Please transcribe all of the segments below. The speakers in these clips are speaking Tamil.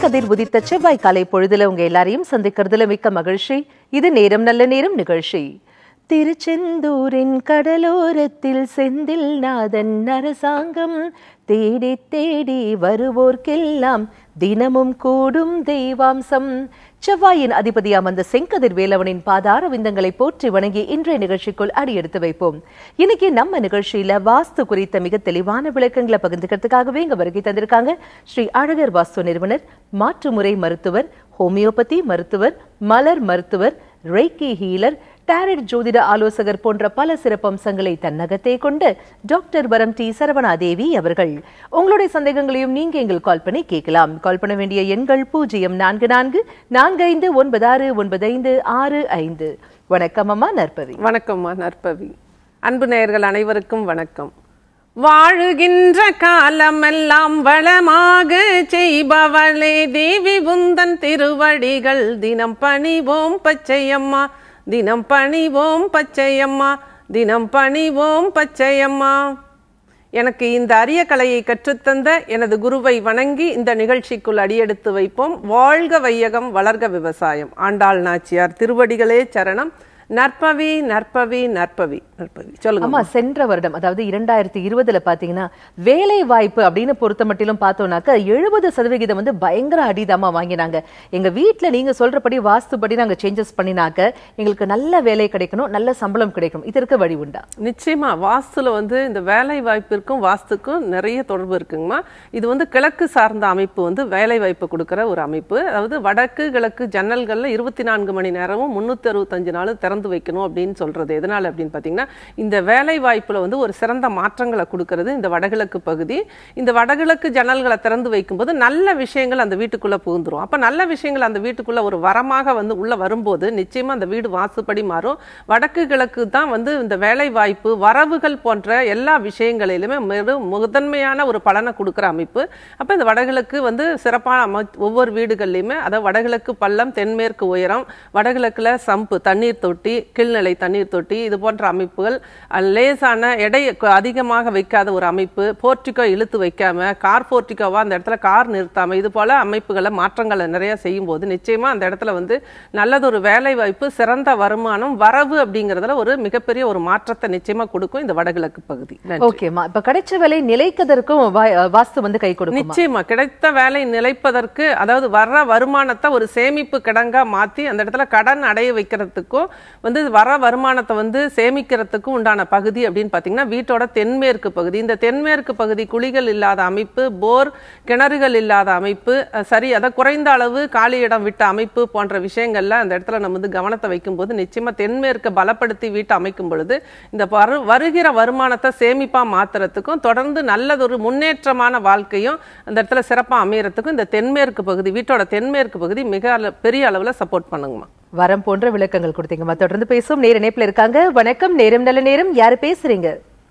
கதிர் உதித்த செவ்வாய் காலை பொழுதுல உங்க எல்லாரையும் சந்திக்கிறதுல மிக்க மகிழ்ச்சி இது நேரம் நல்ல நேரம் நிகழ்ச்சி திருச்செந்தூரின் கடலோரத்தில் செந்தில் நாதன் அரசாங்கம் தேடி தேடி வருவோர்க்கெல்லாம் தினமும் கூடும் தெய்வாம்சம் செவ்வாயின் அதிபதியாம் அந்த செங்கதிர் வேலவனின் பாதார விந்தங்களை போற்றி வணங்கி இன்றைய நிகழ்ச்சிக்குள் அடியெடுத்து வைப்போம் இன்னைக்கு நம்ம நிகழ்ச்சியில வாஸ்து குறித்த மிக தெளிவான விளக்கங்களை பகிர்ந்துக்கிறதுக்காகவே இங்க வருகை தந்திருக்காங்க ஸ்ரீ அழகர் வாஸ்து நிறுவனர் மாற்றுமுறை மருத்துவர் ஹோமியோபதி மருத்துவர் மலர் மருத்துவர் ரெய்கி ஹீலர் டாரட் ஜோதிட ஆலோசகர் போன்ற பல சிறப்பம்சங்களை தன்னகத்தே கொண்டு டாக்டர் வரம் டி சரவணாதேவி அவர்கள் உங்களுடைய சந்தேகங்களையும் நீங்க எங்கள் கால் பண்ணி கேட்கலாம் கால் பண்ண வேண்டிய எண்கள் பூஜ்ஜியம் நான்கு நான்கு நான்கு ஐந்து ஒன்பது ஆறு ஒன்பது ஐந்து ஆறு ஐந்து வணக்கம் அம்மா நற்பவி வணக்கம்மா நற்பவி அன்பு நேயர்கள் அனைவருக்கும் வணக்கம் வாழுகின்ற காலமெல்லாம் வளமாக செய்பவளே தேவி உந்தன் திருவடிகள் தினம் பணிவோம் பச்சையம்மா தினம் பணிவோம் பச்சையம்மா தினம் பணிவோம் பச்சையம்மா எனக்கு இந்த அரிய கலையை கற்றுத்தந்த எனது குருவை வணங்கி இந்த நிகழ்ச்சிக்குள் அடியெடுத்து வைப்போம் வாழ்க வையகம் வளர்க விவசாயம் ஆண்டாள் நாச்சியார் திருவடிகளே சரணம் நற்பவி நற்பவி நற்பவி நற்பவி சொல்லுங்க ஆமா சென்ற வருடம் அதாவது இரண்டாயிரத்தி இருபதுல பாத்தீங்கன்னா வேலை வாய்ப்பு அப்படின்னு பொறுத்த மட்டிலும் பார்த்தோம்னாக்க எழுபது சதவிகிதம் வந்து பயங்கர அடிதாமா வாங்கினாங்க எங்க வீட்ல நீங்க சொல்றபடி வாஸ்துபடி நாங்க சேஞ்சஸ் பண்ணினாக்க எங்களுக்கு நல்ல வேலை கிடைக்கணும் நல்ல சம்பளம் கிடைக்கணும் இதற்கு வழி உண்டா நிச்சயமா வாஸ்துல வந்து இந்த வேலை வாய்ப்பிற்கும் வாஸ்துக்கும் நிறைய தொடர்பு இருக்குங்கம்மா இது வந்து கிழக்கு சார்ந்த அமைப்பு வந்து வேலை வாய்ப்பு கொடுக்கிற ஒரு அமைப்பு அதாவது வடக்கு கிழக்கு ஜன்னல்கள்ல இருபத்தி நான்கு மணி நேரமும் முன்னூத்தி அறுபத்தஞ்சு நாளும் திறந்து வைக்கணும் அப்படின்னு சொல்றது எதனால அப்படின்னு பாத்தீங்கன்னா இந்த வேலை வாய்ப்புல வந்து ஒரு சிறந்த மாற்றங்களை கொடுக்கிறது இந்த வடகிழக்கு பகுதி இந்த வடகிழக்கு ஜன்னல்களை திறந்து வைக்கும்போது நல்ல விஷயங்கள் அந்த வீட்டுக்குள்ள புகுந்துரும் அப்ப நல்ல விஷயங்கள் அந்த வீட்டுக்குள்ள ஒரு வரமாக வந்து உள்ள வரும்போது நிச்சயமா அந்த வீடு வாசுப்படி மாறும் வடக்கு கிழக்கு தான் வந்து இந்த வேலை வாய்ப்பு வரவுகள் போன்ற எல்லா விஷயங்களிலுமே மிக முதன்மையான ஒரு பலனை கொடுக்குற அமைப்பு அப்ப இந்த வடகிழக்கு வந்து சிறப்பான அமை ஒவ்வொரு வீடுகள்லையுமே அதாவது வடகிழக்கு பள்ளம் தென்மேற்கு உயரம் வடகிழக்குல சம்பு தண்ணீர் தொட்டி கீழ்நிலை தண்ணீர் தொட்டி இது போன்ற அமைப்புகள் அஹ், லேசான எடை கு- அதிகமாக வைக்காத ஒரு அமைப்பு போர்ட்டிகோ இழுத்து வைக்காம கார் போர்ட்டிகோவா அந்த இடத்துல கார் நிறுத்தாம இது போல அமைப்புகளை மாற்றங்களை நிறைய செய்யும் போது நிச்சயமா அந்த இடத்துல வந்து நல்லதொரு வேலை வாய்ப்பு சிறந்த வருமானம் வரவு அப்படிங்கறதுல ஒரு மிகப்பெரிய ஒரு மாற்றத்தை நிச்சயமா கொடுக்கும் இந்த வடகிழக்கு பகுதி நன்றி. ஓகேம்மா இப்ப கிடைச்ச வேலை நிலைக்கதற்கும் வா- வாஸ்து வந்து கை கொடுக்கும் நிச்சயமா கிடைத்த வேலை நிலைப்பதற்கு அதாவது வர்ற வருமானத்தை ஒரு சேமிப்பு கிடங்கா மாத்தி அந்த இடத்துல கடன் அடைய வைக்கிறதுக்கும் வந்து வர வருமானத்தை வந்து சேமிக்கிறதுக்கும் உண்டான பகுதி அப்படின்னு பாத்தீங்கன்னா வீட்டோட தென்மேற்கு பகுதி இந்த தென்மேற்கு பகுதி குழிகள் இல்லாத அமைப்பு போர் கிணறுகள் இல்லாத அமைப்பு அஹ், சரி அதை குறைந்த அளவு காலி இடம் விட்ட அமைப்பு போன்ற விஷயங்கள்ல அந்த இடத்துல நம்ம வந்து கவனத்தை வைக்கும்போது நிச்சயமா தென்மேற்க பலப்படுத்தி வீட்டை அமைக்கும் பொழுது இந்த வரு வருகிற வருமானத்தை சேமிப்பா மாத்துறதுக்கும் தொடர்ந்து நல்லதொரு முன்னேற்றமான வாழ்க்கையும் அந்த இடத்துல சிறப்பா அமையறதுக்கும் இந்த தென்மேற்கு பகுதி வீட்டோட தென்மேற்கு பகுதி மிக அள- பெரிய அளவுல சப்போர்ட் பண்ணுங்கம்மா வரம் போன்ற விளக்கங்கள் கொடுத்தீங்கம்மா தொடர்ந்து பேசும் நேர இணைப்புல இருக்காங்க வணக்கம் நேரம் நல்ல நேரம் யாரு பேசுறீங்க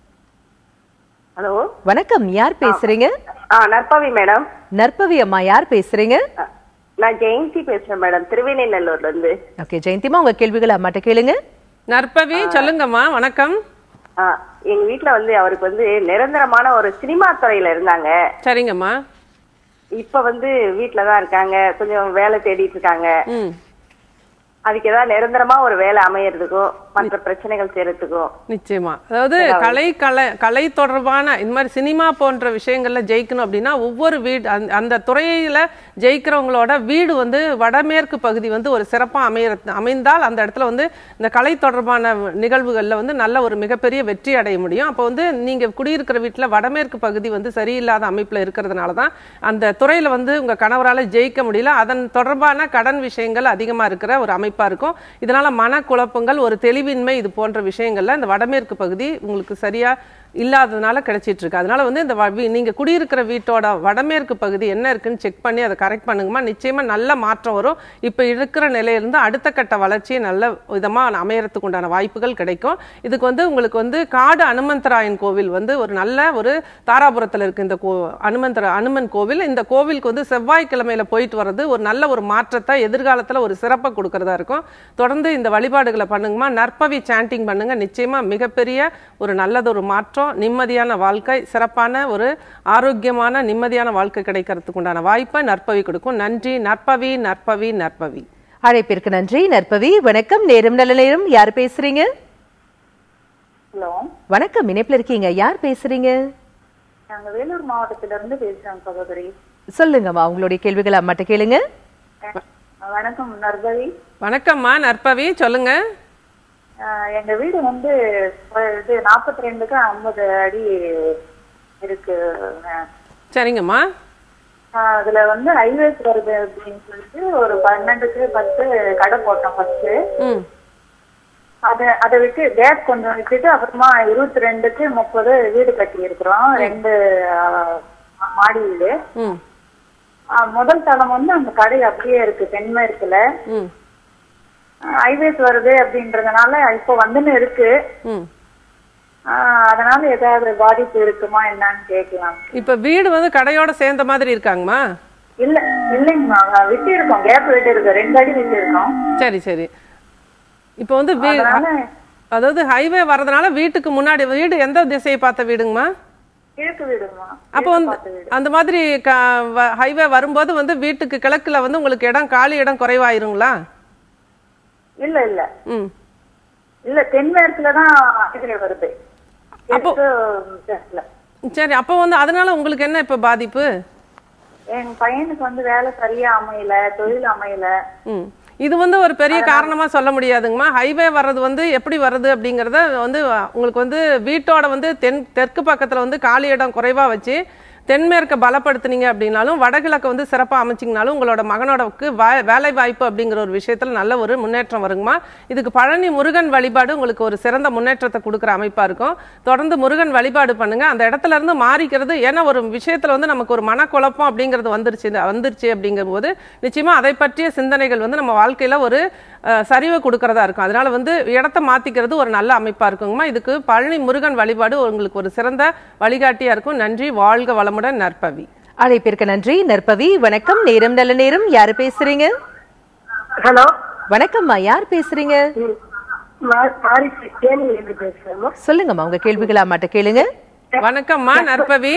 ஹலோ வணக்கம் யார் பேசுறீங்க ஆ நற்பவி மேடம் நற்பவி அம்மா யார் பேசுறீங்க அ, நான் ஜெயந்தி பேசுறேன் மேடம் திருவேணிநல்லூர்ல இருந்து ஓகே ஜெயந்திமா உங்க கேள்விகளை அம்மாட்ட கேளுங்க நற்பவி சொல்லுங்கம்மா வணக்கம் ஆ, எங்க வீட்ல வந்து அவருக்கு வந்து நிரந்தரமான ஒரு சினிமா துறையில இருந்தாங்க சரிங்கம்மா இப்ப வந்து வீட்ல தான் இருக்காங்க கொஞ்சம் வேலை தேடிட்டு இருக்காங்க ம் அதுக்கு ஏதாவது நிரந்தரமா ஒரு வேலை அமையறதுக்கும் மற்ற பிரச்சனைகள் செய்யறதுக்கும் நிச்சயமா அதாவது கலை கலை கலை தொடர்பான இந்த மாதிரி சினிமா போன்ற விஷயங்கள்ல ஜெயிக்கணும் அப்படின்னா ஒவ்வொரு வீடு அந்த- அந்த துறையில ஜெயிக்கிறவங்களோட வீடு வந்து வடமேற்கு பகுதி வந்து ஒரு சிறப்பா அமைய அமைந்தால் அந்த இடத்துல வந்து இந்த கலை தொடர்பான நிகழ்வுகள்ல வந்து நல்ல ஒரு மிகப்பெரிய வெற்றி அடைய முடியும் அப்போ வந்து நீங்க குடியிருக்கிற வீட்டுல வடமேற்கு பகுதி வந்து சரியில்லாத அமைப்புல இருக்கிறதுனால தான் அந்த துறையில வந்து உங்க கணவரால ஜெயிக்க முடியல அதன் தொடர்பான கடன் விஷயங்கள் அதிகமா இருக்கிற ஒரு அமைப்பா இருக்கும் இதனால மனக்குழப்பங்கள் ஒரு தெளிவின்மை இது போன்ற விஷயங்கள்ல இந்த வடமேற்கு பகுதி உங்களுக்கு சரியா இல்லாததுனால கிடைச்சிட்டு இருக்கு அதனால வந்து இந்த வ- வீ- நீங்க குடியிருக்கிற வீட்டோட வடமேற்கு பகுதி என்ன இருக்குன்னு செக் பண்ணி அதை கரெக்ட் பண்ணுங்கம்மா நிச்சயமா நல்ல மாற்றம் வரும் இப்ப இருக்கிற நிலையிலிருந்து அடுத்த கட்ட வளர்ச்சி நல்ல விதமா அமையறதுக்கு உண்டான வாய்ப்புகள் கிடைக்கும் இதுக்கு வந்து உங்களுக்கு வந்து காடு அனுமந்தராயன் கோவில் வந்து ஒரு நல்ல ஒரு தாராபுரத்துல இருக்கு இந்த கோ அனுமந்தர அனுமன் கோவில் இந்த கோவிலுக்கு வந்து செவ்வாய்க்கிழமையில போயிட்டு வர்றது ஒரு நல்ல ஒரு மாற்றத்தை எதிர்காலத்துல ஒரு சிறப்பை கொடுக்கறதா இருக்கும் தொடர்ந்து இந்த வழிபாடுகளை பண்ணுங்கம்மா நற்பவி சாண்டிங் பண்ணுங்க நிச்சயமா மிகப்பெரிய ஒரு நல்லதொரு மாற்றம் சந்தோஷம் நிம்மதியான வாழ்க்கை சிறப்பான ஒரு ஆரோக்கியமான நிம்மதியான வாழ்க்கை கிடைக்கிறதுக்கு உண்டான வாய்ப்பை நற்பவி கொடுக்கும் நன்றி நற்பவி நற்பவி நற்பவி அழைப்பிற்கு நன்றி நற்பவி வணக்கம் நேரம் நல்ல நேரம் யார் பேசுறீங்க ஹலோ வணக்கம் இணைப்புல இருக்கீங்க யார் பேசுறீங்க நாங்க வேலூர் மாவட்டத்துல இருந்து பேசுறோம் சகோதரி சொல்லுங்கம்மா உங்களுடைய கேள்விகளை அம்மாட்ட கேளுங்க அஹ் வணக்கம் நர்பவி வணக்கம்மா நற்பவி சொல்லுங்க அஹ் எங்க வீடு வந்து அஹ் இது நாற்பத்தி ரெண்டுக்கு ஐம்பது அடி இருக்கு அஹ் சரிங்கம்மா ஆஹ் அதுல வந்து ஹைவேஸ் வருது அப்படின்னு சொல்லிட்டு ஒரு பன்னெண்டுக்கு பத்து கடை போட்டோம் ஃபர்ஸ்ட் ம் அத அதை விட்டு கேப் கொஞ்சம் விட்டுட்டு அப்புறமா இருபத்தி ரெண்டுக்கு முப்பது வீடு கட்டி இருக்கிறோம் ரெண்டு ஆஹ், மாடி வீடு ம் ஆஹ், முதல் தளம் வந்து அந்த கடை அப்படியே இருக்கு தென்மேற்குல ம் ஹைவேஸ் வருது அப்படின்றதுனால இப்போ வந்துன்னு இருக்கு ம் ஆஹ், அதனால ஏதாவது பாதிப்பு இருக்குமா என்னன்னு கேட்கலாம் இப்போ வீடு வந்து கடையோட சேர்ந்த மாதிரி இருக்காங்கம்மா இல்ல இல்லைங்கம்மா விட்டு இருக்கோம் கேப் விட்டு இருக்கு ரெண்டு அடி விட்டு இருக்கோம் சரி சரி இப்போ வந்து வீ அதனால அதாவது ஹைவே வர்றதுனால வீட்டுக்கு முன்னாடி வீடு எந்த திசையை பார்த்த வீடுங்கம்மா கிழக்கு வீடுமா அப்போ வந்து அந்த மாதிரி ஹைவே வரும்போது வந்து வீட்டுக்கு கிழக்குல வந்து உங்களுக்கு இடம் காலி இடம் குறைவாயிருங்களா இல்ல இல்ல ம் இல்ல தென்மேற்குல தான் இதுல வருது தெற்கு தெற்குல. சரி அப்போ வந்து அதனால உங்களுக்கு என்ன இப்போ பாதிப்பு என் பையனுக்கு வந்து வேலை சரியா அமையல தொழில் அமையல ம் இது வந்து ஒரு பெரிய காரணமா சொல்ல முடியாதுங்கம்மா ஹைவே வர்றது வந்து எப்படி வருது அப்படிங்கறத வந்து உங்களுக்கு வந்து வீட்டோட வந்து தென் தெற்கு பக்கத்துல வந்து காலி இடம் குறைவா வச்சு தென்மேற்க பலப்படுத்துனீங்க அப்படின்னாலும் வடகிழக்கு வந்து சிறப்பாக அமைச்சிங்கனாலும் உங்களோட மகனோடக்கு வா- வேலை வாய்ப்பு அப்படிங்கிற ஒரு விஷயத்தில் நல்ல ஒரு முன்னேற்றம் வருங்கம்மா இதுக்கு பழனி முருகன் வழிபாடு உங்களுக்கு ஒரு சிறந்த முன்னேற்றத்தை கொடுக்குற அமைப்பாக இருக்கும் தொடர்ந்து முருகன் வழிபாடு பண்ணுங்க அந்த இடத்துல இருந்து மாறிக்கிறது ஏன்னா ஒரு விஷயத்தில் வந்து நமக்கு ஒரு மனக்குழப்பம் அப்படிங்கிறது வந்துருச்சு இந்த- வந்துருச்சு அப்படிங்கும்போது நிச்சயமாக அதை பற்றிய சிந்தனைகள் வந்து நம்ம வாழ்க்கையில் ஒரு அஹ், சரிவை கொடுக்கறதா இருக்கும் அதனால வந்து இடத்த மாற்றிக்கிறது ஒரு நல்ல அமைப்பாக இருக்குங்கம்மா இதுக்கு பழனி முருகன் வழிபாடு உங்களுக்கு ஒரு சிறந்த வழிகாட்டியாக இருக்கும் நன்றி வாழ்க வளமுடன் நற்பவி அழைப்பிற்கு நன்றி நற்பவி வணக்கம் நேரம் நல்ல நேரம் யாரு பேசுறீங்க ஹலோ வணக்கம்மா யார் பேசுறீங்க பாரிஸ் தேனியில இருந்து பேசுறேம்மா சொல்லுங்கம்மா உங்க கேள்விகளை அம்மாட்ட கேளுங்க வணக்கம்மா நற்பவி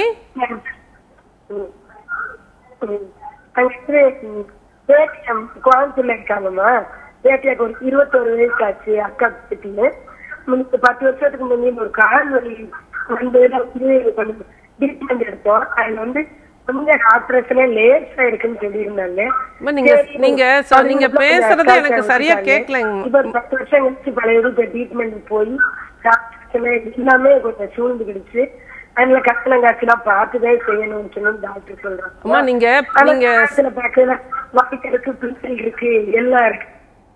பேடிஎம் கோயம்புத்தூர்ல இருக்காங்கம்மா பேட்டியாக்கு ஒரு இருபத்தோரு வயசு ஆச்சு அக்கா கிட்டீங்க முன்னுக்கு பத்து வருஷத்துக்கு முன்னாடி ஒரு கால் வலி வந்து வந்து கொஞ்சம் ட்ரீட்மெண்ட் எடுத்தோம் அதுல வந்து கொஞ்சம் ஆப்ரேஷனே லேஸா இருக்குன்னு சொல்லியிருந்தாங்க அம்மா, நீங்க நீங்க சொ- நீங்க பேசுறது எனக்கு சரியா கேட்கலைங்க இப்ப ஒரு பத்து வருஷம் கழிச்சு பழைய இப்ப ட்ரீட்மெண்ட் போய் டாக்டர் எல்லாமே கொஞ்சம் சூழ்ந்துக்கிடுச்சு அதனால கட்டணம் காசுலாம் பார்த்துதான் செய்யணும்னு சொல்லி டாக்டர் சொல்றாங்க அம்மா நீங்க ஆனா நீங்க காசுல பார்க்கல வாய்க்கு இருக்கு பிம்பிள் இருக்கு எல்லாம் இருக்கு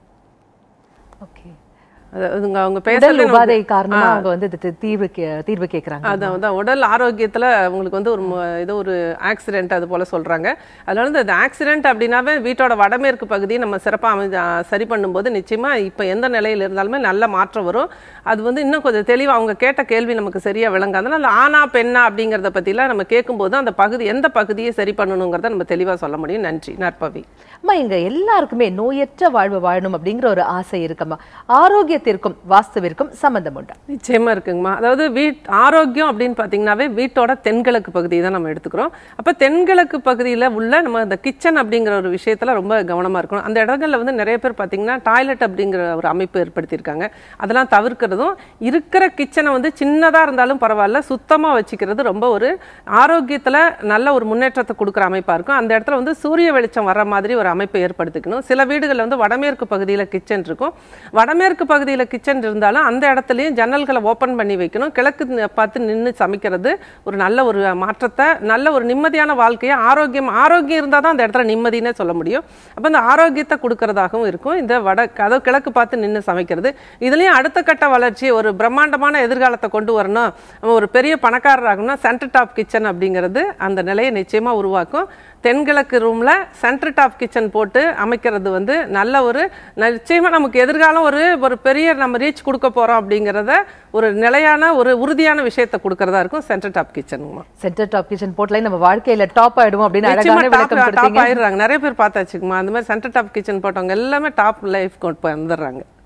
ஓகே அதாவதுங்க அவங்க உடல் பேசுறது உபாதை காரணமா அவங்க வந்து இதுக்கு தீர்வு கே- தீர்வு கேக்குறாங்க அதான் அதான் உடல் ஆரோக்கியத்துல உங்களுக்கு வந்து ஒரு மு- ஏதோ ஒரு ஆக்சிடென்ட் அது போல சொல்றாங்க அதனால வந்து அந்த ஆக்சிடென்ட் அப்படின்னாவே வீட்டோட வடமேற்கு பகுதியை நம்ம சிறப்பாக அமை ஆ, சரி பண்ணும்போது நிச்சயமா இப்போ எந்த நிலையில இருந்தாலுமே நல்ல மாற்றம் வரும் அது வந்து இன்னும் கொஞ்சம் தெளிவா அவங்க கேட்ட கேள்வி நமக்கு சரியா விளங்காது அதனால ஆனா பெண்ணா அப்படிங்கிறத பத்திலாம் நம்ம கேட்கும்போது அந்த பகுதி எந்த பகுதியை சரி பண்ணணுங்கிறத நம்ம தெளிவா சொல்ல முடியும் நன்றி நற்பவி அம்மா இங்க எல்லாருக்குமே நோயற்ற வாழ்வு வாழணும் அப்படிங்கிற ஒரு ஆசை இருக்கம்மா ஆரோக்கியத்திற்கும் வாஸ்துவிற்கும் சம்பந்தம் உண்டா நிச்சயமா இருக்குங்கம்மா அதாவது வீட் ஆரோக்கியம் அப்படின்னு பார்த்தீங்கன்னாவே வீட்டோட தென்கிழக்கு பகுதியை தான் நம்ம எடுத்துக்கிறோம் அப்போ தென்கிழக்கு பகுதியில் உள்ள நம்ம இந்த கிச்சன் அப்படிங்கிற ஒரு விஷயத்துல ரொம்ப கவனமா இருக்கணும் அந்த இடங்கள்ல வந்து நிறைய பேர் பார்த்தீங்கன்னா டாய்லெட் அப்படிங்கிற ஒரு அமைப்பு ஏற்படுத்தியிருக்காங்க அதெல்லாம் தவிர்க்கிறதும் இருக்கிற கிச்சனை வந்து சின்னதா இருந்தாலும் பரவாயில்ல சுத்தமா வச்சுக்கிறது ரொம்ப ஒரு ஆரோக்கியத்துல நல்ல ஒரு முன்னேற்றத்தை கொடுக்குற அமைப்பா இருக்கும் அந்த இடத்துல வந்து சூரிய வெளிச்சம் வர்ற மாதிரி ஒரு அமைப்பை ஏற்படுத்திக்கணும் சில வீடுகளில் வந்து வடமேற்கு பகுதியில் கிச்சன் இருக்கும் வடமேற்கு பகுதியில் கிச்சன் இருந்தாலும் அந்த இடத்துலையும் ஜன்னல்களை ஓப்பன் பண்ணி வைக்கணும் கிழக்கு ந- பார்த்து நின்று சமைக்கிறது ஒரு நல்ல ஒரு மாற்றத்தை நல்ல ஒரு நிம்மதியான வாழ்க்கையை ஆரோக்கியம் ஆரோக்கியம் இருந்தால் தான் அந்த இடத்துல நிம்மதினே சொல்ல முடியும் அப்போ இந்த ஆரோக்கியத்தை கொடுக்கறதாகவும் இருக்கும் இந்த வட அதாவது கிழக்கு பார்த்து நின்று சமைக்கிறது இதுலேயும் அடுத்த கட்ட வளர்ச்சி ஒரு பிரம்மாண்டமான எதிர்காலத்தை கொண்டு வரணும் நம்ம ஒரு பெரிய பணக்காரர் ஆகணும்னா சென்டர் டாப் கிச்சன் அப்படிங்கிறது அந்த நிலையை நிச்சயமா உருவாக்கும் தென்கிழக்கு ரூம்ல சென்டர் டாப் கிச்சன் போட்டு அமைக்கிறது வந்து நல்ல ஒரு நிச்சயமா நமக்கு எதிர்காலம் ஒரு ஒரு பெரிய நம்ம ரீச் கொடுக்க போறோம் அப்படிங்கிறத ஒரு நிலையான ஒரு உறுதியான விஷயத்தை கொடுக்கறதா இருக்கும் சென்டர் டாப் கிச்சனுமா சென்டர் டாப் கிச்சன் போட்ல நம்ம வாழ்க்கையில டாப் ஆயிடுவோம் அப்படின்னு நிச்சயமா அழகான டாப் விளக்கம் டாப் கொடுத்தீங்க ஆயிடுறாங்க நிறைய பேர் பார்த்தாச்சுக்குமா அந்த மாதிரி சென்டர் டாப் கிச்சன் போட்டவங்க எல்லாமே டாப் லைஃப் கொண்டு போய் வந்துடுறாங்க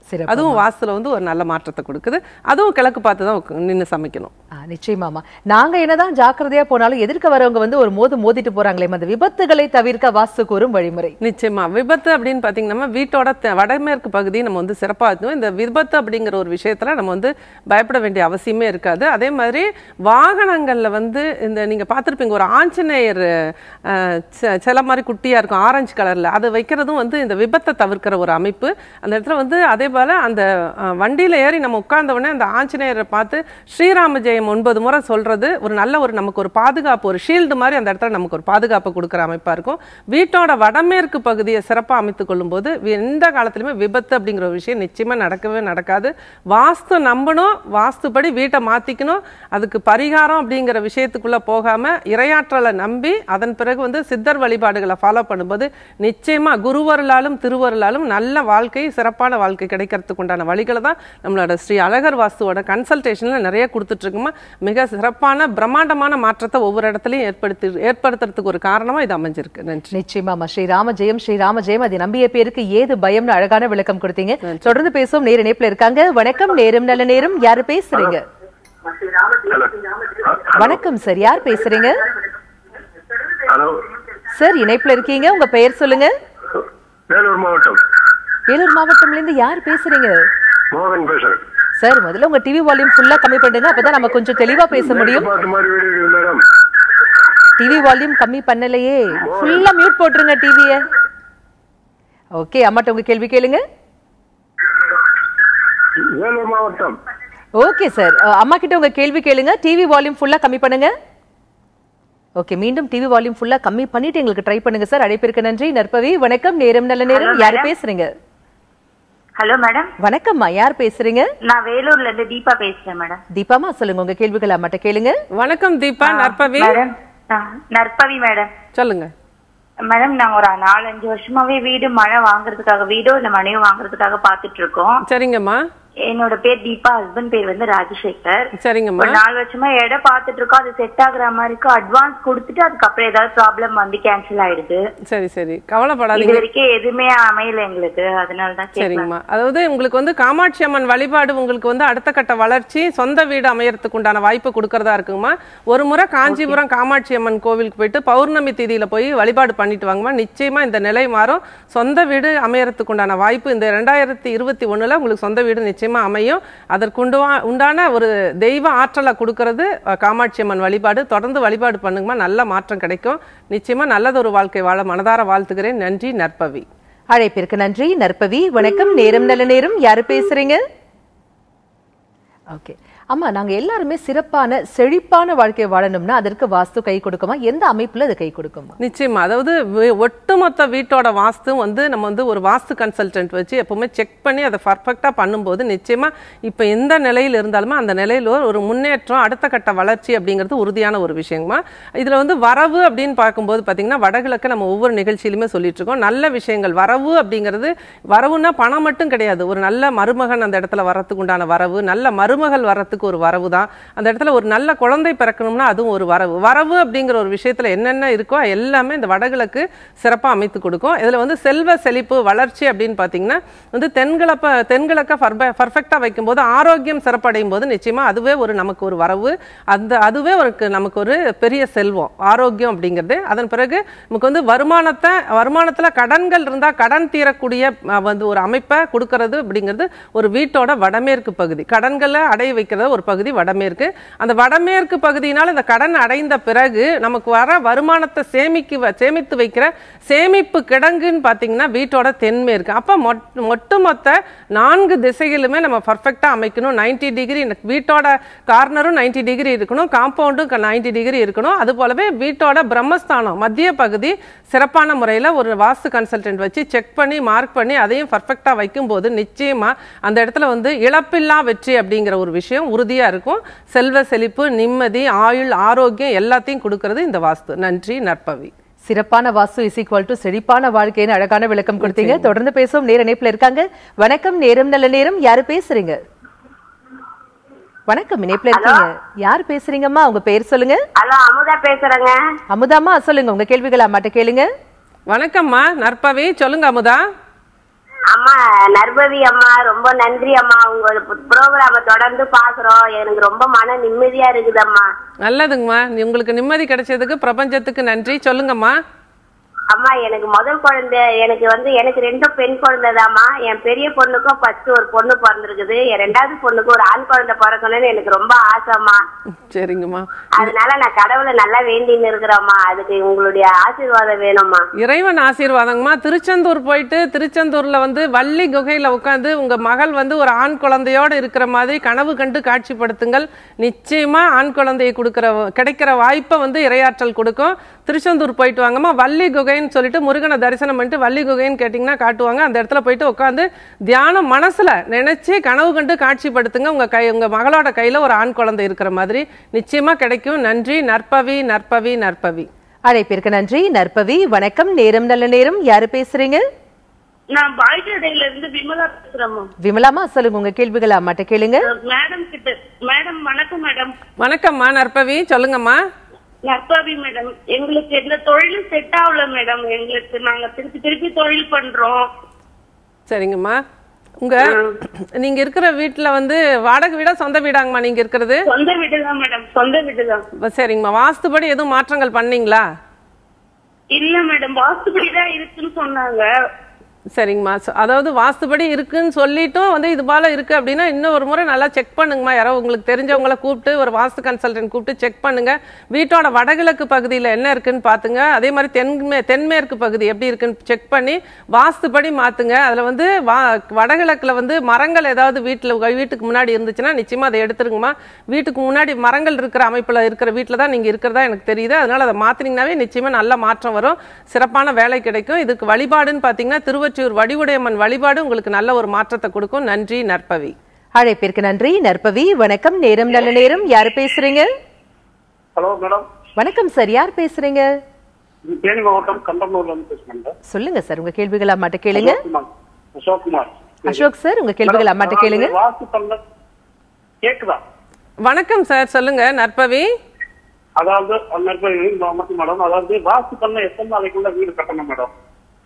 சிறப்பு. அதுவும் வாஸ்துல வந்து ஒரு நல்ல மாற்றத்தை கொடுக்குது அதுவும் கிழக்கு பார்த்து தான் நின்று சமைக்கணும் ஆ, நிச்சயமாமா நாங்க என்னதான் ஜாக்கிரதையா போனாலும் எதிர்க்க வரவங்க வந்து ஒரு மோது மோதிட்டு போறாங்களே அந்த விபத்துகளை தவிர்க்க வாஸ்து கூறும் வழிமுறை நிச்சயமா விபத்து அப்படின்னு பார்த்தீங்கன்னா நம்ம வீட்டோட தெ- வடமேற்கு பகுதி நம்ம வந்து சிறப்பாக இருக்கணும் இந்த விபத்து அப்படிங்கிற ஒரு விஷயத்துல நம்ம வந்து பயப்பட வேண்டிய அவசியமே இருக்காது அதே மாதிரி வாகனங்கள்ல வந்து இந்த நீங்க பார்த்திருப்பீங்க ஒரு ஆஞ்சநேயர் அஹ், செ- சில மாதிரி குட்டியா இருக்கும் ஆரஞ்சு கலர்ல அதை வைக்கிறதும் வந்து இந்த விபத்தை தவிர்க்கிற ஒரு அமைப்பு அந்த இடத்துல வந்து அதே போல அந்த அஹ், வண்டியில ஏறி நம்ம உட்கார்ந்த உடனே அந்த ஆஞ்சநேயரை பார்த்து ஸ்ரீராம ஜெயம் ஒன்பது முறை சொல்றது ஒரு நல்ல ஒரு நமக்கு ஒரு பாதுகாப்பு ஒரு ஷீல்டு மாதிரி அந்த இடத்துல நமக்கு ஒரு பாதுகாப்பு கொடுக்குற அமைப்பா இருக்கும் வீட்டோட வடமேற்கு பகுதியை சிறப்பாக அமைத்துக் கொள்ளும்போது வி- எந்த காலத்திலுமே விபத்து அப்படிங்கிற ஒரு விஷயம் நிச்சயமா நடக்கவே நடக்காது வாஸ்து நம்பணும் வாஸ்துபடி வீட்டை மாத்திக்கணும் அதுக்கு பரிகாரம் அப்படிங்கிற விஷயத்துக்குள்ள போகாம இரையாற்றலை நம்பி அதன் பிறகு வந்து சித்தர் வழிபாடுகளை ஃபாலோ பண்ணும்போது நிச்சயமா குருவருளாலும் திருவருளாலும் நல்ல வாழ்க்கை சிறப்பான வாழ்க்கை கிடைக்கிறதுக்கு உண்டான வழிகளை தான் நம்மளோட ஸ்ரீ அழகர் வாஸ்துவோட கன்சல்டேஷன்ல நிறைய கொடுத்துட்டு இருக்குமா மிக சிறப்பான பிரம்மாண்டமான மாற்றத்தை ஒவ்வொரு இடத்துலையும் ஏற்படுத்தி ஏற்படுத்துறதுக்கு ஒரு காரணமா இது அமைஞ்சிருக்கு நன்றி நிச்சயமாமா ஸ்ரீராம ஜெயம் ஸ்ரீராம ஜெயம் அதை நம்பிய பேருக்கு ஏது பயம்னு அழகான விளக்கம் கொடுத்தீங்க தொடர்ந்து பேசுவோம் நேர இணைப்புல இருக்காங்க வணக்கம் நேரம் நல்ல நேரம் யாரு பேசுறீங்க வணக்கம் சார் யார் பேசுறீங்க ஹலோ சார் இணைப்புல இருக்கீங்க உங்க பெயர் சொல்லுங்க வேலூர் மாவட்டம் வேலூர் மாவட்டம்ல இருந்து யார் பேசுறீங்க மோகன் பேசுறேன் சார் முதல்ல உங்க டிவி வால்யூம் ஃபுல்லா கம்மி பண்ணுங்க அப்பதான் நம்ம கொஞ்சம் தெளிவா பேச முடியும் பார்த்த மாதிரி வீடு இருக்குது மேடம் டிவி வால்யூம் கம்மி பண்ணலையே ஃபுல்லா மியூட் போட்டுருங்க டிவிய ஓகே அம்மாட்ட உங்க கேள்வி கேளுங்க வேலூர் மாவட்டம் ஓகே சார் அம்மா கிட்ட உங்க கேள்வி கேளுங்க டிவி வால்யூம் ஃபுல்லா கம்மி பண்ணுங்க ஓகே மீண்டும் டிவி வால்யூம் ஃபுல்லா கம்மி பண்ணிட்டு எங்களுக்கு ட்ரை பண்ணுங்க சார் அழைப்பிற்கு நன்றி நற்பவி வணக்கம் நேரம் நல்ல நேரம் Hello, யார் madam. பேசுறீங்க ஹலோ மேடம் வணக்கம்மா யார் பேசுறீங்க நான் வேலூர்ல இருந்து தீபா பேசுறேன் மேடம் தீபாமா சொல்லுங்க உங்க கேள்விகள் அம்மாட்ட கேளுங்க வணக்கம் தீபா நற்பவி மேடம் நான் நற்பவி மேடம் சொல்லுங்க மேடம் நாங்க ஒரு நாலஞ்சு வருஷமாவே வீடு மழை வாங்குறதுக்காக வீடோ இல்ல மனையோ வாங்குறதுக்காக பாத்துட்டு இருக்கோம் சரிங்கம்மா என்னோட பேர் தீபா ஹஸ்பண்ட் பேர் வந்து ராஜசேகர் சரிங்கம்மா ஒரு நாலு வருஷமா இடம் பாத்துட்டு இருக்கோம் அது செட் ஆகுற மாதிரி இருக்கு அட்வான்ஸ் கொடுத்துட்டு அதுக்கப்புறம் ஏதாவது ப்ராப்ளம் வந்து கேன்சல் ஆயிடுது சரி சரி இது கவலைப்படாதீங்க வரைக்கும் எதுவுமே அமையல எங்களுக்கு அதனாலதான் கேட்கலாம் சரிங்கம்மா அதாவது உங்களுக்கு வந்து காமாட்சி அம்மன் வழிபாடு உங்களுக்கு வந்து அடுத்த கட்ட வளர்ச்சி சொந்த வீடு அமையறதுக்கு உண்டான வாய்ப்பு கொடுக்கறதா இருக்குங்கம்மா ஒரு முறை காஞ்சிபுரம் காமாட்சி அம்மன் கோவிலுக்கு போயிட்டு பௌர்ணமி தேதியில போய் வழிபாடு பண்ணிட்டு வாங்கம்மா நிச்சயமா இந்த நிலை மாறும் சொந்த வீடு அமையறதுக்கு உண்டான வாய்ப்பு இந்த ரெண்டாயிரத்தி இருபத்தி ஒண்ணுல உங்களுக்கு சொந்த வீடு நிச்சயமா அமையும் அதற்கு உண்டுவா- உண்டான ஒரு தெய்வ ஆற்றலை கொடுக்கறது அஹ், காமாட்சி அம்மன் வழிபாடு தொடர்ந்து வழிபாடு பண்ணுங்கம்மா நல்ல மாற்றம் கிடைக்கும் நிச்சயமா நல்லதொரு வாழ்க்கை வாழ மனதார வாழ்த்துகிறேன் நன்றி நற்பவி அழைப்பிற்கு நன்றி நற்பவி வணக்கம் நேரம் நல்ல நேரம் யாரு பேசுறீங்க ஓகே அம்மா நாங்க எல்லாருமே சிறப்பான செழிப்பான வாழ்க்கை வாழணும்னா அதற்கு வாஸ்து கை கொடுக்குமா எந்த அமைப்புல அது கை கொடுக்குமா நிச்சயமா அதாவது வி- ஒட்டுமொத்த வீட்டோட வாஸ்து வந்து நம்ம வந்து ஒரு வாஸ்து கன்சல்டன்ட் வச்சு எப்பவுமே செக் பண்ணி அதை பர்ஃபெக்டாக பண்ணும்போது நிச்சயமா இப்போ எந்த நிலையில் இருந்தாலுமே அந்த நிலையில் ஒரு முன்னேற்றம் அடுத்த கட்ட வளர்ச்சி அப்படிங்கிறது உறுதியான ஒரு விஷயங்கம்மா இதில் வந்து வரவு அப்படின்னு பார்க்கும்போது பார்த்தீங்கன்னா வடகிழக்கு நம்ம ஒவ்வொரு நிகழ்ச்சியிலுமே சொல்லிட்டு இருக்கோம் நல்ல விஷயங்கள் வரவு அப்படிங்கிறது வரவுன்னா பணம் மட்டும் கிடையாது ஒரு நல்ல மருமகன் அந்த இடத்துல வரத்துக்கு உண்டான வரவு நல்ல மருமகள் வரத்துக்கு ஒரு வரவு தான் அந்த இடத்துல ஒரு நல்ல குழந்தை பிறக்கணும்னா அதுவும் ஒரு வரவு வரவு அப்படிங்கிற ஒரு விஷயத்துல என்னென்ன இருக்கோ எல்லாமே இந்த வடகிழக்கு சிறப்பா அமைத்து கொடுக்கும் இதுல வந்து செல்வ செழிப்பு வளர்ச்சி அப்படின்னு பாத்தீங்கன்னா வந்து தென்கிழப்ப தென்கிழக்க பர்ஃபெக்டா வைக்கும்போது ஆரோக்கியம் சிறப்படையும் போது நிச்சயமா அதுவே ஒரு நமக்கு ஒரு வரவு அந்த அதுவே ஒரு நமக்கு ஒரு பெரிய செல்வம் ஆரோக்கியம் அப்படிங்கிறது அதன் பிறகு நமக்கு வந்து வருமானத்தை வருமானத்துல கடன்கள் இருந்தா கடன் தீரக்கூடிய அஹ், வந்து ஒரு அமைப்பை கொடுக்கறது அப்படிங்கிறது ஒரு வீட்டோட வடமேற்கு பகுதி கடன்களை அடைய வைக்கிறது ஒரு பகுதி வடமேற்கு அந்த வடமேற்கு பகுதியினால் இந்த கடன் அடைந்த பிறகு நமக்கு வர வருமானத்தை சேமிக்கு வ- சேமித்து வைக்கிற சேமிப்பு கிடங்குன்னு பார்த்தீங்கன்னா வீட்டோட தென்மேற்கு அப்போ ஒட்டுமொத்த நான்கு திசைகளுமே நம்ம பர்ஃபெக்டாக அமைக்கணும் 90 டிகிரி வீட்டோட கார்னரும் 90 டிகிரி இருக்கணும் காம்பவுண்டும் 90 டிகிரி இருக்கணும் அது போலவே வீட்டோட பிரம்மஸ்தானம் மத்திய பகுதி சிறப்பான முறையில் ஒரு வாஸ்து கன்சல்டன்ட் வச்சு செக் பண்ணி மார்க் பண்ணி அதையும் பர்ஃபெக்டாக வைக்கும்போது நிச்சயமா அந்த இடத்துல வந்து இழப்பில்லா வெற்றி அப்படிங்கிற ஒரு விஷயம் உறுதியா இருக்கும் செல்வ செழிப்பு நிம்மதி ஆயுள் ஆரோக்கியம் எல்லாத்தையும் கொடுக்கறது இந்த வாஸ்து நன்றி நற்பவி சிறப்பான வாஸ்து இஸ் ஈக்குவல் டு செழிப்பான வாழ்க்கைன்னு அழகான விளக்கம் கொடுத்தீங்க தொடர்ந்து பேசுவோம் நேர இணைப்புல இருக்காங்க வணக்கம் நேரம் நல்ல நேரம் யாரு பேசுறீங்க வணக்கம் இணைப்புல இருக்கீங்க யார் பேசுறீங்கம்மா உங்க பேர் சொல்லுங்க ஹலோ அமுதா பேசுறேங்க அமுதாமா சொல்லுங்க உங்க கேள்விகளை அம்மாட்ட கேளுங்க வணக்கம்மா நற்பவி சொல்லுங்க அமுதா அம்மா நர்பதி அம்மா ரொம்ப நன்றி அம்மா உங்க ப்ரோக்ராம தொடர்ந்து பாக்குறோம் எனக்கு ரொம்ப மன நிம்மதியா இருக்குதம்மா நல்லதுங்கம்மா நீ- உங்களுக்கு நிம்மதி கிடைச்சதுக்கு பிரபஞ்சத்துக்கு நன்றி சொல்லுங்கம்மா அம்மா எனக்கு முதல் குழந்தை எனக்கு வந்து எனக்கு ரெண்டும் பெண் குழந்தைதாம்மா என் பெரிய பொண்ணுக்கும் ஃபர்ஸ்ட் ஒரு பொண்ணு பிறந்திருக்குது என் ரெண்டாவது பொண்ணுக்கு ஒரு ஆண் குழந்தை பிறக்கணும்னு எனக்கு ரொம்ப ஆசைம்மா சரிங்கம்மா அதனால நான் கடவுளை நல்லா வேண்டின்னு இருக்கிறேம்மா அதுக்கு உங்களுடைய ஆசீர்வாதம் வேணும்மா இறைவன் ஆசீர்வாதங்கம்மா திருச்செந்தூர் போயிட்டு திருச்செந்தூர்ல வந்து வள்ளி குகையில உட்காந்து உங்க மகள் வந்து ஒரு ஆண் குழந்தையோட இருக்கிற மாதிரி கனவு கண்டு காட்சிப்படுத்துங்கள் நிச்சயமா ஆண் குழந்தையை கொடுக்கிற கிடைக்கிற வாய்ப்பை வந்து இரையாற்றல் கொடுக்கும் திருச்செந்தூர் போயிட்டு வாங்கம்மா வள்ளி குகைன்னு சொல்லிட்டு முருகனை தரிசனம் பண்ணிட்டு வள்ளி குகைன்னு கேட்டிங்கன்னா காட்டுவாங்க அந்த இடத்துல போயிட்டு உட்காந்து தியானம் மனசுல நினைச்சு கனவு கண்டு காட்சிப்படுத்துங்க உங்க கை உங்க மகளோட கையில ஒரு ஆண் குழந்தை இருக்கிற மாதிரி நிச்சயமா கிடைக்கும் நன்றி நற்பவி நற்பவி நற்பவி அழைப்பிற்கு நன்றி நற்பவி வணக்கம் நேரம் நல்ல நேரம் யாரு பேசுறீங்க நான் பாய்கடையில இருந்து விமலா பேசுறேன் விமலாமா சொல்லுங்க உங்க கேள்விகளை அம்மாட்ட கேளுங்க மேடம் கிட்ட மேடம் வணக்கம் மேடம் வணக்கம்மா நற்பவி சொல்லுங்கம்மா நற்பாவி மேடம் எங்களுக்கு எந்த தொழிலும் செட் ஆகல மேடம் எங்களுக்கு நாங்க திருப்பி திருப்பி தொழில் பண்றோம் சரிங்கம்மா உங்க நீங்க இருக்கிற வீட்ல வந்து வாடகை வீடா சொந்த வீடாங்கம்மா நீங்க இருக்கிறது சொந்த வீடு தான் மேடம் சொந்த வீடு தான் வ- சரிங்கம்மா வாஸ்துபடி எதுவும் மாற்றங்கள் பண்ணீங்களா இல்ல மேடம் வாஸ்துபடி தான் இருக்குன்னு சொன்னாங்க சரிங்கம்மா ச- அதாவது வாஸ்துபடி இருக்குன்னு சொல்லிட்டும் வந்து இது போல இருக்கு அப்படின்னா இன்னும் ஒரு முறை நல்லா செக் பண்ணுங்கம்மா யாரோ உங்களுக்கு தெரிஞ்சவங்கள கூப்பிட்டு ஒரு வாஸ்து கன்சல்டன்ட் கூப்பிட்டு செக் பண்ணுங்க வீட்டோட வடகிழக்கு பகுதியில் என்ன இருக்குன்னு பாத்துங்க அதே மாதிரி தென்மே தென்மேற்கு பகுதி எப்படி இருக்குன்னு செக் பண்ணி வாஸ்துபடி மாத்துங்க அதுல வந்து வா வடகிழக்குல வந்து மரங்கள் ஏதாவது வீட்டில் வீட்டுக்கு முன்னாடி இருந்துச்சுன்னா நிச்சயமா அதை எடுத்துருங்கம்மா வீட்டுக்கு முன்னாடி மரங்கள் இருக்கிற அமைப்புல இருக்கிற வீட்டில் தான் நீங்க இருக்கிறதா எனக்கு தெரியுது அதனால அதை மாத்தினீங்கன்னாவே நிச்சயமா நல்ல மாற்றம் வரும் சிறப்பான வேலை கிடைக்கும் இதுக்கு வழிபாடுன்னு பாத்தீங்கன்னா திருவொற்றியூர் வடிவுடையம்மன் வழிபாடு உங்களுக்கு நல்ல ஒரு மாற்றத்தை கொடுக்கும் நன்றி நற்பவி அழைப்பிற்கு நன்றி நற்பவி வணக்கம் நேரம் நல்ல நேரம் யாரு பேசுறீங்க ஹலோ மேடம் வணக்கம் சார் யார் பேசுறீங்க தேனி மாவட்டம் கண்டனூர்ல இருந்து பேசுறேன் மேடம். சொல்லுங்க சார் உங்க கேள்விகளை அம்மாட்ட கேளுங்க அசோக்குமார். அசோக்குமார் அசோக் சார் உங்க கேள்விகளை அம்மாட்ட கேளுங்க அதாவது வாஸ்து பண்ண கேக்குதா வணக்கம் சார் சொல்லுங்க நற்பவி அதாவது மட்டும் மேடம் அதாவது வாஸ்து பண்ண எத்தனை நாளைக்குள்ள வீடு கட்டணும் மேடம்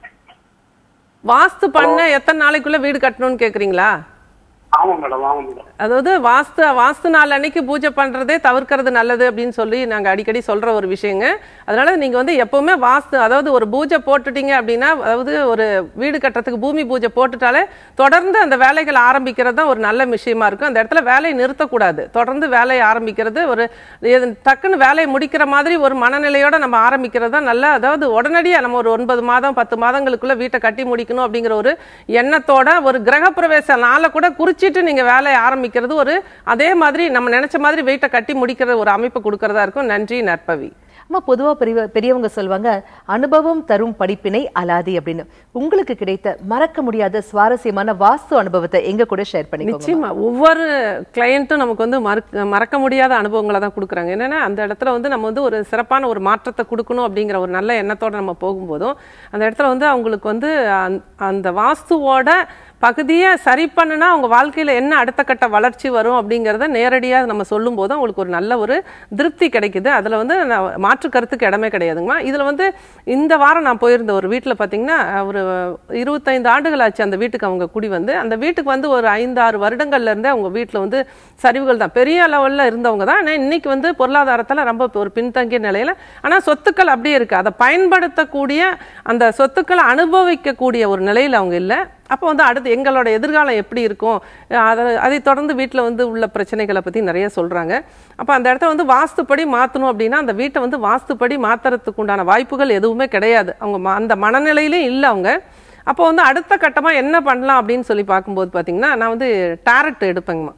வாஸ்து பண்ண எத்தனை நாளைக்குள்ள வீடு கட்டணும்னு கேக்குறீங்களா ஆமா மேடம் ஆமா மேடம் அதாவது வாஸ்து வாஸ்து நாள் அன்னைக்கு பூஜை பண்றதே தவிர்க்கிறது நல்லது அப்படின்னு சொல்லி நாங்க அடிக்கடி சொல்ற ஒரு விஷயங்க அதனால நீங்க வந்து எப்பவுமே வாஸ்து அதாவது ஒரு பூஜை போட்டுட்டீங்க அப்படின்னா அதாவது ஒரு வீடு கட்டுறதுக்கு பூமி பூஜை போட்டுட்டாலே தொடர்ந்து அந்த வேலைகள் ஆரம்பிக்கிறது தான் ஒரு நல்ல விஷயமா இருக்கும் அந்த இடத்துல வேலையை நிறுத்தக்கூடாது தொடர்ந்து வேலையை ஆரம்பிக்கிறது ஒரு எது- டக்குன்னு வேலையை முடிக்கிற மாதிரி ஒரு மனநிலையோட நம்ம ஆரம்பிக்கிறது தான் நல்ல அதாவது உடனடியாக நம்ம ஒரு ஒன்பது மாதம் பத்து மாதங்களுக்குள்ள வீட்டை கட்டி முடிக்கணும் அப்படிங்கிற ஒரு எண்ணத்தோட ஒரு கிரகப்பிரவேச நாளை கூட குறிச்சிட்டு நீங்க வேலையை ஆரம்பிக்கிறது ஒரு அதே மாதிரி நம்ம நினைச்ச மாதிரி வீட்டை கட்டி முடிக்கிற ஒரு அமைப்பு கொடுக்கறதா இருக்கும் நன்றி நற்பவி அம்மா பொதுவா பெரிய பெரியவங்க சொல்லுவாங்க அனுபவம் தரும் படிப்பினை அலாதி அப்படின்னு உங்களுக்கு கிடைத்த மறக்க முடியாத சுவாரஸ்யமான வாஸ்து அனுபவத்தை எங்க கூட ஷேர் பண்ணிக்கோங்க நிச்சயமா ஒவ்வொரு கிளையண்ட்டும் நமக்கு வந்து மறக்க மறக்க முடியாத அனுபவங்களை தான் கொடுக்குறாங்க என்னன்னா அந்த இடத்துல வந்து நம்ம வந்து ஒரு சிறப்பான ஒரு மாற்றத்தை கொடுக்கணும் அப்படிங்கிற ஒரு நல்ல எண்ணத்தோட நம்ம போகும்போதும் அந்த இடத்துல வந்து அவங்களுக்கு வந்து அந்த- அந்த வாஸ்துவோட பகுதியை சரி பண்ணுனா அவங்க வாழ்க்கையில என்ன அடுத்த கட்ட வளர்ச்சி வரும் அப்படிங்கிறத நேரடியாக நம்ம சொல்லும்போது அவங்களுக்கு ஒரு நல்ல ஒரு திருப்தி கிடைக்குது அதுல வந்து நான் மாற்று கருத்துக்கு இடமே கிடையாதுங்கம்மா இதுல வந்து இந்த வாரம் நான் போயிருந்த ஒரு வீட்டுல பாத்தீங்கன்னா ஒரு இருபத்தைந்து ஆண்டுகள் ஆச்சு அந்த வீட்டுக்கு அவங்க குடி வந்து அந்த வீட்டுக்கு வந்து ஒரு ஐந்து ஆறு வருடங்கள்ல இருந்தே அவங்க வீட்டுல வந்து சரிவுகள் தான் பெரிய லெவல்ல இருந்தவங்க தான் ஆனா இன்னைக்கு வந்து பொருளாதாரத்துல ரொம்ப ஒரு பின்தங்கிய நிலையில ஆனா சொத்துக்கள் அப்படியே இருக்கு அதை பயன்படுத்தக்கூடிய அந்த சொத்துக்களை அனுபவிக்கக்கூடிய ஒரு நிலையில அவங்க இல்லை அப்போ வந்து அடுத்து எங்களோட எதிர்காலம் எப்படி இருக்கும் அதை அதை தொடர்ந்து வீட்டில் வந்து உள்ள பிரச்சனைகளை பற்றி நிறைய சொல்கிறாங்க அப்போ அந்த இடத்த வந்து வாஸ்துப்படி மாற்றணும் அப்படின்னா அந்த வீட்டை வந்து வாஸ்துப்படி மாற்றுறதுக்கு உண்டான வாய்ப்புகள் எதுவுமே கிடையாது அவங்க ம- அந்த மனநிலையிலே இல்லை அவங்க அப்போ வந்து அடுத்த கட்டமாக என்ன பண்ணலாம் அப்படின்னு சொல்லி பார்க்கும்போது பார்த்தீங்கன்னா நான் வந்து டேரட் எடுப்பேங்கம்மா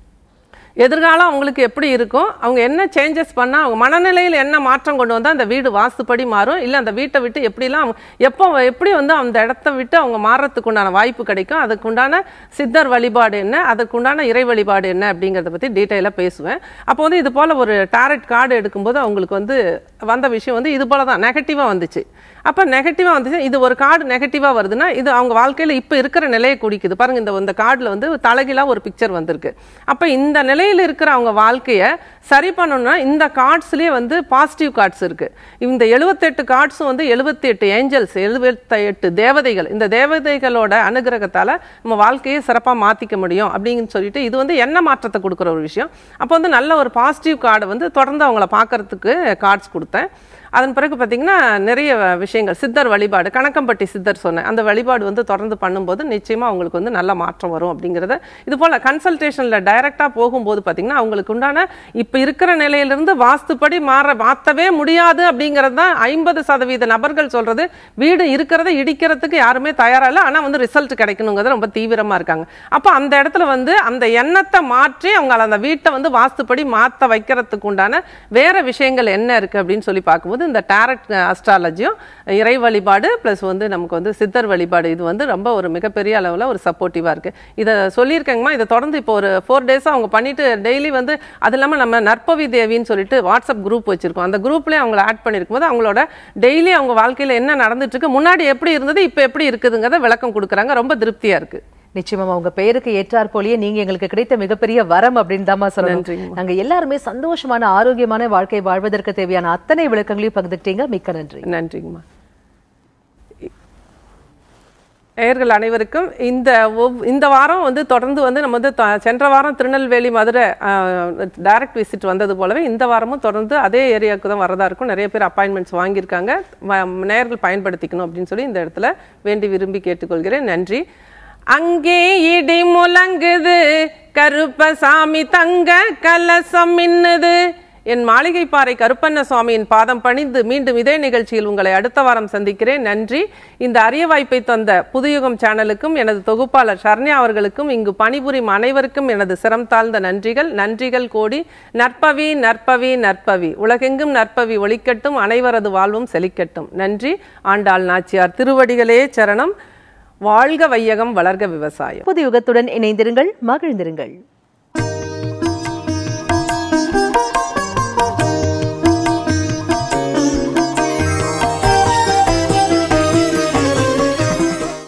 எதிர்காலம் அவங்களுக்கு எப்படி இருக்கும் அவங்க என்ன சேஞ்சஸ் பண்ணால் அவங்க மனநிலையில் என்ன மாற்றம் கொண்டு வந்தால் அந்த வீடு வாஸ்துப்படி மாறும் இல்லை அந்த வீட்டை விட்டு எப்படிலாம் அவங்க- எப்போ எப்படி வந்து அந்த இடத்த விட்டு அவங்க மாறுறதுக்கு உண்டான வாய்ப்பு கிடைக்கும் அதுக்குண்டான சித்தர் வழிபாடு என்ன அதுக்குண்டான இறை வழிபாடு என்ன அப்படிங்கிறத பற்றி டீட்டெயிலாக பேசுவேன் அப்போ வந்து இது போல் ஒரு டாரட் கார்டு எடுக்கும்போது அவங்களுக்கு வந்து வந்த விஷயம் வந்து இது போல தான் நெகட்டிவாக வந்துச்சு அப்போ நெகட்டிவாக வந்துச்சு இது ஒரு கார்டு நெகட்டிவாக வருதுன்னா இது அவங்க வாழ்க்கையில் இப்போ இருக்கிற நிலையை குடிக்குது பாருங்க இந்த இந்த கார்டில் வந்து தலைகீழாக ஒரு பிக்சர் வந்திருக்கு அப்போ இந்த நிலையை நிலையில் இருக்கிற அவங்க வாழ்க்கையை சரி பண்ணணும்னா இந்த கார்ட்ஸ்லயே வந்து பாசிட்டிவ் கார்ட்ஸ் இருக்கு இந்த எழுபத்தெட்டு கார்ட்ஸும் வந்து எழுபத்தி எட்டு ஏஞ்சல்ஸ் எழுபத்தி எட்டு தேவதைகள் இந்த தேவதைகளோட அனுகிரகத்தால நம்ம வாழ்க்கையை சிறப்பாக மாத்திக்க முடியும் அப்படின்னு சொல்லிட்டு இது வந்து என்ன மாற்றத்தை கொடுக்குற ஒரு விஷயம் அப்போ வந்து நல்ல ஒரு பாசிட்டிவ் கார்டை வந்து தொடர்ந்து அவங்கள பார்க்கறதுக்கு கார்ட்ஸ் கொடுத்தேன் அதன் பிறகு பார்த்தீங்கன்னா நிறைய விஷயங்கள் சித்தர் வழிபாடு கணக்கம்பட்டி சித்தர் சொன்னேன் அந்த வழிபாடு வந்து தொடர்ந்து பண்ணும்போது நிச்சயமாக அவங்களுக்கு வந்து நல்ல மாற்றம் வரும் அப்படிங்கிறத இது போல் கன்சல்டேஷனில் டைரெக்டாக போகும்போது பார்த்தீங்கன்னா அவங்களுக்கு உண்டான இப்போ இருக்கிற நிலையிலிருந்து வாஸ்துப்படி மாற மாற்றவே முடியாது அப்படிங்கிறது தான் ஐம்பது சதவீத நபர்கள் சொல்கிறது வீடு இருக்கிறத இடிக்கிறதுக்கு யாருமே தயாராக இல்லை ஆனால் வந்து ரிசல்ட் கிடைக்கணுங்கிறது ரொம்ப தீவிரமாக இருக்காங்க அப்போ அந்த இடத்துல வந்து அந்த எண்ணத்தை மாற்றி அவங்க அந்த வீட்டை வந்து வாஸ்துப்படி மாற்ற வைக்கிறதுக்கு உண்டான வேற விஷயங்கள் என்ன இருக்குது அப்படின்னு சொல்லி பார்க்கும்போது இந்த டேரட் அஸ்ட்ராலஜியும் இறை வழிபாடு ப்ளஸ் வந்து நமக்கு வந்து சித்தர் வழிபாடு இது வந்து ரொம்ப ஒரு மிகப்பெரிய அளவில் ஒரு சப்போர்ட்டிவாக இருக்குது இதை சொல்லியிருக்கேங்கம்மா இதை தொடர்ந்து இப்போ ஒரு ஃபோர் டேஸாக அவங்க பண்ணிட்டு டெய்லி வந்து அது இல்லாமல் நம்ம நற்பவி தேவின்னு சொல்லிட்டு வாட்ஸ்அப் குரூப் வச்சிருக்கோம் அந்த குரூப்லேயே அவங்கள ஆட் பண்ணியிருக்கும் போது அவங்களோட டெய்லி அவங்க வாழ்க்கையில் என்ன நடந்துட்டு இருக்கு முன்னாடி எப்படி இருந்தது இப்போ எப்படி இருக்குதுங்கிறத விளக்கம் கொடுக்குறாங்க ரொம்ப திருப்தியாக இருக்குது நிச்சயமா உங்க பெயருக்கு ஏற்றார் போலயே நீங்க எங்களுக்கு கிடைத்த மிகப்பெரிய வரம் அப்படின்னு தாமா சொல்லணும் நன்றிங்கம்மா. நாங்க எல்லாருமே சந்தோஷமான ஆரோக்கியமான வாழ்க்கை வாழ்வதற்கு தேவையான அத்தனை விளக்கங்களையும் பகிர்ந்துக்கிட்டீங்க மிக்க நன்றி நன்றிங்கம்மா நேயர்கள் அனைவருக்கும் இந்த ஒவ் இந்த வாரம் வந்து தொடர்ந்து வந்து நம்ம வந்து த- சென்ற வாரம் திருநெல்வேலி மதுரை டைரக்ட் விசிட் வந்தது போலவே இந்த வாரமும் தொடர்ந்து அதே ஏரியாவுக்கு தான் வரதா இருக்கும் நிறைய பேர் அப்பாயின்மெண்ட்ஸ் வாங்கியிருக்காங்க வ- நேயர்கள் பயன்படுத்திக்கணும் அப்படின்னு சொல்லி இந்த இடத்துல வேண்டி விரும்பி கேட்டுக்கொள்கிறேன் நன்றி அங்கே இடி முழங்குது கருப்பசாமி தங்க கலசம் மின்னுது என் மாளிகைப்பாறை கருப்பண்ண சுவாமியின் பாதம் பணிந்து மீண்டும் இதே நிகழ்ச்சியில் உங்களை அடுத்த வாரம் சந்திக்கிறேன் நன்றி இந்த அரிய வாய்ப்பை தந்த புதுயுகம் சேனலுக்கும் எனது தொகுப்பாளர் சரண்யா அவர்களுக்கும் இங்கு பணிபுரியும் அனைவருக்கும் எனது சிரம் தாழ்ந்த நன்றிகள் நன்றிகள் கோடி நற்பவி நற்பவி நற்பவி உலகெங்கும் நற்பவி ஒளிக்கட்டும் அனைவரது வாழ்வும் செழிக்கட்டும் நன்றி ஆண்டாள் நாச்சியார் திருவடிகளே சரணம் வாழ்க வையகம் வளர்க விவசாயம் புது யுகத்துடன் இணைந்திருங்கள் மகிழ்ந்திருங்கள்